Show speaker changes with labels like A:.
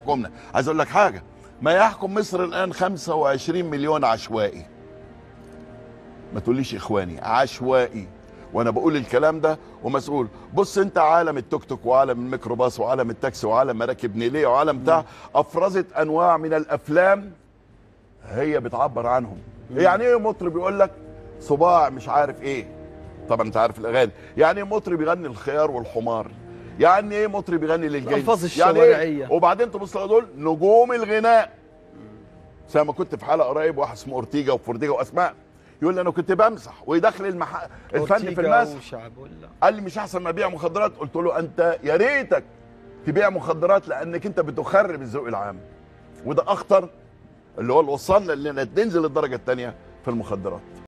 A: يحكمنا عايز اقول لك حاجه ما يحكم مصر الان 25 مليون عشوائي ما تقوليش اخواني عشوائي وانا بقول الكلام ده ومسؤول بص انت عالم التوك توك وعالم الميكروباص وعالم التاكسي وعالم مراكب نيليه وعالم بتاع افرزت انواع من الافلام هي بتعبر عنهم يعني ايه مطرب يقول لك صباع مش عارف ايه طبعا انت عارف الاغاني يعني ايه مطرب يغني الخيار والحمار يعني ايه مطرب يغني للجيش
B: الألفاظ
A: يعني
B: الشوارعية.
A: إيه؟ وبعدين تبص على دول نجوم الغناء زي ما كنت في حلقه قريب واحد اسمه اورتيجا وفورديجا واسماء يقول لي انا كنت بمسح ويدخل المح... الفن في
B: أورتيجا
A: المسح
B: وشعب ولا
A: قال لي مش احسن ما ابيع مخدرات قلت له انت يا ريتك تبيع مخدرات لانك انت بتخرب الذوق العام وده اخطر اللي هو اللي وصلنا اننا ننزل الدرجه الثانيه في المخدرات